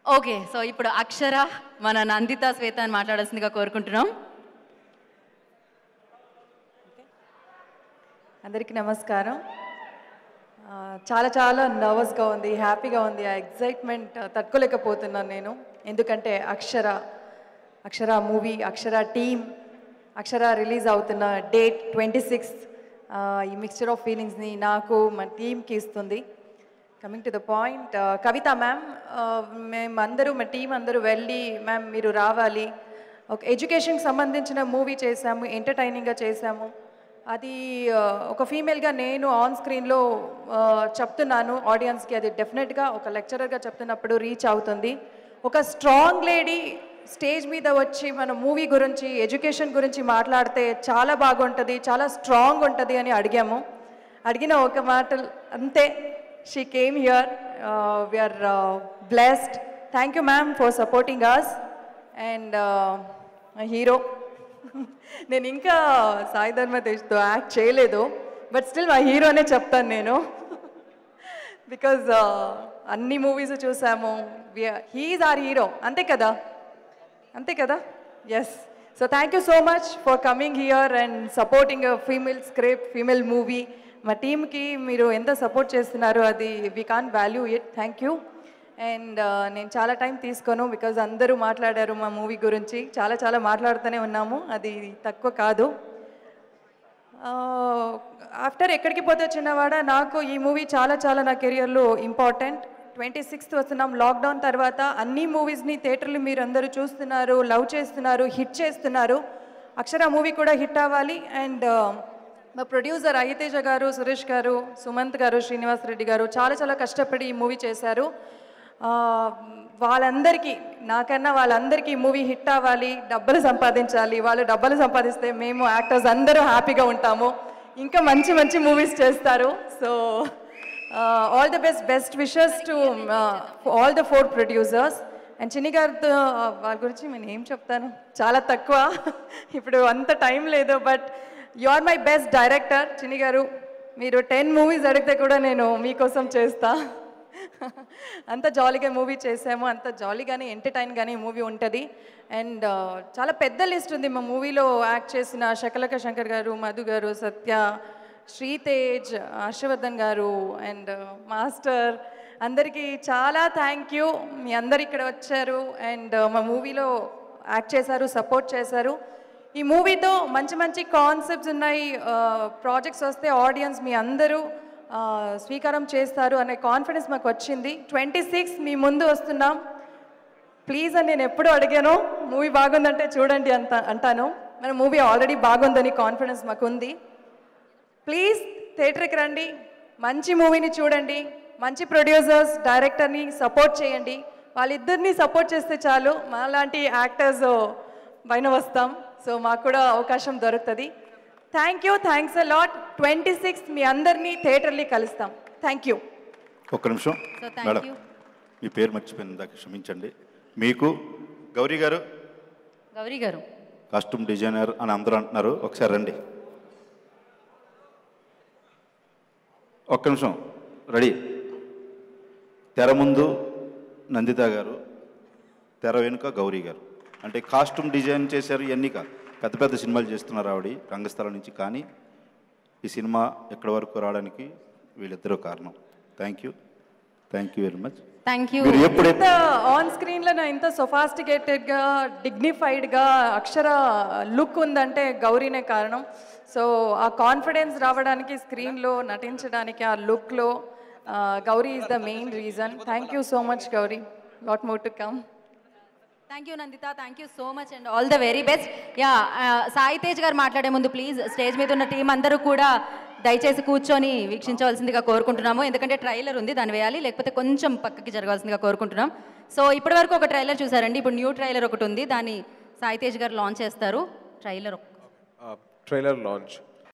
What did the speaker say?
Okay so ఇప్పుడు అక్షర మన నందిత శ్వేత అని మాట్లాడాల్సిందిగా కోరుకుంటున్నాం అందరికీ నమస్కారం ఆ, చాలా చాలా నర్వస్గా ఉంది హ్యాపీగా ఉంది ఆ ఎగ్జైట్మెంట్ తట్టుకోలేకపోతున్నాను నేను ఎందుకంటే Akshara Akshara movie Akshara team Akshara release అవుతున్న డేట్ ట్వంటీ సిక్స్త్ ఈ మిక్స్చర్ ఆఫ్ ఫీలింగ్స్ని నాకు మా టీమ్కి ఇస్తుంది coming to the point Kavitha ma'am మేము అందరూ మా టీం అందరూ వెళ్ళి మ్యామ్ మీరు రావాలి ఒక ఎడ్యుకేషన్కి సంబంధించిన మూవీ చేశాము ఎంటర్టైనింగ్గా చేశాము అది ఆ, ఒక ఫీమేల్గా నేను ఆన్ స్క్రీన్లో చెప్తున్నాను ఆడియన్స్కి అది డెఫినెట్గా ఒక లెక్చరర్గా చెప్తున్నప్పుడు రీచ్ అవుతుంది ఒక స్ట్రాంగ్ లేడీ స్టేజ్ మీద వచ్చి మన మూవీ గురించి ఎడ్యుకేషన్ గురించి మాట్లాడితే చాలా బాగుంటుంది చాలా స్ట్రాంగ్ ఉంటుంది అని అడిగాము అడిగిన ఒక మాటలు అంతే she came here we are blessed thank you ma'am for supporting us and hero నేను ఇంకా సాయి ధర్మ తేజ్తో యాక్ట్ చేయలేదు బట్ స్టిల్ మా హీరోనే చెప్తాను నేను బికాజ్ అన్ని మూవీస్ చూసాము హీఈస్ ఆర్ హీరో అంతే కదా అంతే కదా yes so thank you so much for coming here and supporting female script female movie మా టీమ్కి మీరు ఎంత సపోర్ట్ చేస్తున్నారు అది we can value it thank you and నేను చాలా టైం తీసుకోను బికాజ్ అందరూ మాట్లాడారు మా మూవీ గురించి చాలా చాలా మాట్లాడుతూనే ఉన్నాము అది తక్కువ కాదు ఆఫ్టర్ ఎక్కడికి పోతే చిన్నవాడ నాకు ఈ మూవీ చాలా చాలా నా కెరియర్లో ఇంపార్టెంట్ ట్వంటీ సిక్స్త్ వస్తున్నాం లాక్డౌన్ తర్వాత అన్ని మూవీస్ని థియేటర్లు మీరు అందరూ చూస్తున్నారు లవ్ చేస్తున్నారు హిట్ చేస్తున్నారు అక్షర మూవీ కూడా హిట్ అవ్వాలి అండ్ మా ప్రొడ్యూసర్ అయ్యతేజ గారు సురేష్ గారు సుమంత్ గారు శ్రీనివాస్ రెడ్డి గారు చాలా చాలా కష్టపడి ఈ మూవీ చేశారు ఆ, వాళ్ళందరికీ నాకన్నా వాళ్ళందరికీ ఈ మూవీ హిట్ అవ్వాలి డబ్బులు సంపాదించాలి వాళ్ళు డబ్బులు సంపాదిస్తే మేము యాక్టర్స్ అందరూ హ్యాపీగా ఉంటాము ఇంకా మంచి మంచి మూవీస్ చేస్తారు so all the best best wishes to all the four producers and Chinni గారితో uh, వాళ్ళ గురించి నేను ఏం చెప్తాను చాలా తక్కువ ఇప్పుడు అంత టైం లేదు but you are my best director Chinni గారు మీరు టెన్ మూవీస్ అడిగితే కూడా నేను మీకోసం చేస్తా అంత జాలీగా మూవీ చేసాము అంత జాలీగానే ఎంటర్టైన్ గానే మూవీ ఉంటుంది అండ్ చాలా పెద్ద లిస్ట్ ఉంది మా మూవీలో యాక్ట్ చేసిన శకలక శంకర్ గారు మధు గారు సత్య శ్రీతేజ్ హర్షవర్ధన్ గారు అండ్ మాస్టర్ అందరికీ చాలా థ్యాంక్ యూ మీ అందరు ఇక్కడ వచ్చారు అండ్ మా మూవీలో యాక్ట్ చేశారు సపోర్ట్ చేశారు ఈ మూవీతో మంచి మంచి కాన్సెప్ట్స్ ఉన్నాయి ప్రాజెక్ట్స్ వస్తే ఆడియన్స్ మీ అందరూ ఆ, స్వీకారం చేస్తారు అనే కాన్ఫిడెన్స్ మాకు వచ్చింది ట్వంటీ సిక్స్ మీ ముందు వస్తున్నాం ప్లీజ్ అని నేను ఎప్పుడు అడిగాను మూవీ బాగుందంటే చూడండి అంత అంటాను మన మూవీ ఆల్రెడీ బాగుందని కాన్ఫిడెన్స్ మాకు ఉంది ప్లీజ్ థియేటర్కి రండి మంచి మూవీని చూడండి మంచి ప్రొడ్యూసర్స్ డైరెక్టర్ని సపోర్ట్ చేయండి వాళ్ళిద్దరిని సపోర్ట్ చేస్తే చాలు మాలాంటి యాక్టర్స్ పైన వస్తాం సో మాకు కూడా అవకాశం దొరుకుతుంది thank you thanks a lot twenty sixth మీ అందరినీ థియేటర్ని కలుస్తాం థ్యాంక్ యూ ఒక్క నిమిషం So, thank మేడం you. మీ పేరు మర్చిపోయింది దాకా క్షమించండి మీకు గౌరీ గారు గౌరీ గారు కాస్ట్యూమ్ డిజైనర్ అని అందరూ అంటున్నారు ఒకసారి రండి ఒక్క నిమిషం రెడీ తెర ముందు నందిత గారు తెర వెనుక గౌరీ గారు అంటే కాస్ట్యూమ్ డిజైన్ చేశారు ఇవన్నీ కాదు పెద్ద పెద్ద సినిమాలు చేస్తున్నారు ఆవిడ రంగస్థలం నుంచి కానీ ఈ సినిమా ఎక్కడి వరకు రావడానికి వీళ్ళిద్దరూ కారణం thank you thank you very much thank you మీరు ఎప్పుడైతే ఇంత ఆన్ స్క్రీన్లో నా ఇంత సొఫాస్టికేటెడ్గా డిగ్నిఫైడ్గా అక్షర లుక్ ఉందంటే గౌరీనే కారణం సో ఆ కాన్ఫిడెన్స్ రావడానికి స్క్రీన్లో నటించడానికి ఆ లుక్లో Gauri is the main reason thank you so much Gauri lot more to come thank you Nanditha thank you so much and all the very best యా సాయి తేజ్ గారు మాట్లాడే ముందు ప్లీజ్ స్టేజ్ మీద ఉన్న టీం అందరూ కూడా దయచేసి కూర్చొని వీక్షించవలసిందిగా కోరుకుంటున్నాము ఎందుకంటే ట్రైలర్ ఉంది దాన్ని వేయాలి లేకపోతే కొంచెం పక్కకి జరగాల్సిందిగా కోరుకుంటున్నాం సో ఇప్పటి వరకు ఒక ట్రైలర్ చూసారండి ఇప్పుడు న్యూ ట్రైలర్ ఒకటి ఉంది దాన్ని సాయి తేజ్ గారు లాంచ్ చేస్తారు ట్రైలర్ ట్రైలర్ లాంచ్